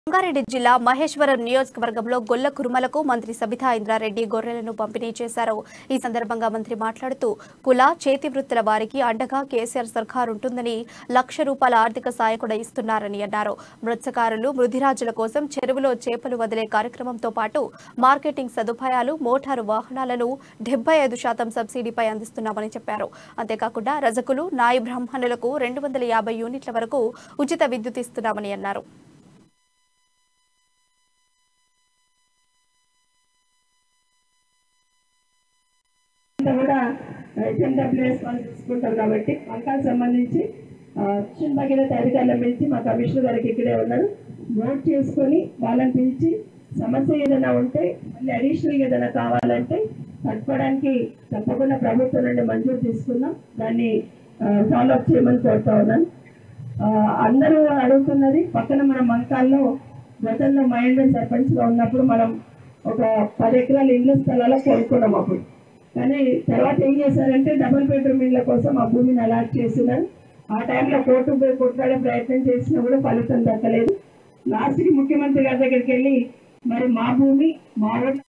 రంగారెడ్డి జిల్లా మహేశ్వరం నియోజకవర్గంలో గొల్ల కురుమలకు మంత్రి సబితా ఇంద్రారెడ్డి గొర్రెలను పంపిణీ చేశారు ఈ సందర్భంగా మంత్రి మాట్లాడుతూ కుల చేతి వృత్తుల వారికి అండగా కేసీఆర్ సర్కార్ ఉంటుందని లక్ష రూపాయల ఆర్థిక సాయం కూడా ఇస్తున్నారని అన్నారు మత్స్యకారులు మృధిరాజుల కోసం చెరువులో చేపలు వదిలే కార్యక్రమంతో పాటు మార్కెటింగ్ సదుపాయాలు మోటారు వాహనాలను డెబ్బై ఐదు శాతం సబ్సిడీపై అందిస్తున్నామని చెప్పారు అంతేకాకుండా రజకులు నాయి బ్రాహ్మణులకు రెండు వందల యాభై యూనిట్ల వరకు ఉచిత విద్యుత్ ఇస్తున్నామని అన్నారు అంతా కూడా హెచ్ఎండబ్ల్యూఎస్ వాళ్ళు చూసుకుంటారు కాబట్టి వంకాలకు సంబంధించి ఆ, మిషన్ భగీరథ అధికారులను పిలిచి మా కమిషనర్ గారికి ఇక్కడే ఉన్నారు నోట్ చేసుకొని వాళ్ళని పిలిచి సమస్య ఏదైనా ఉంటే మళ్ళీ అడిషనల్గా ఏదైనా కావాలంటే కట్టుకోవడానికి తప్పకుండా ప్రభుత్వం నుండి మంజూరు తీసుకుందాం దాన్ని ఫాలో అప్ చేయమని కోరుతా ఉన్నాను ఆ, అందరూ అడుగుతున్నది పక్కన మన మంకాల్లో గతంలో మహేంద్ర సర్పంచ్గా ఉన్నప్పుడు మనం ఒక పది ఎకరాల ఇళ్ళ స్థలాల్లో కొనుక్కున్నాం అప్పుడు కానీ తర్వాత ఏం చేశారంటే డబుల్ బెడ్రూమ్ ఇళ్ళ కోసం ఆ భూమిని అలాట్ చేస్తున్నారు ఆ టైంలో కోర్టు పోయి కొట్లాడే ప్రయత్నం చేసినా కూడా ఫలితం దక్కలేదు లాస్ట్కి ముఖ్యమంత్రి గారి దగ్గరికి వెళ్ళి మరి మా భూమి మా ఊర్లో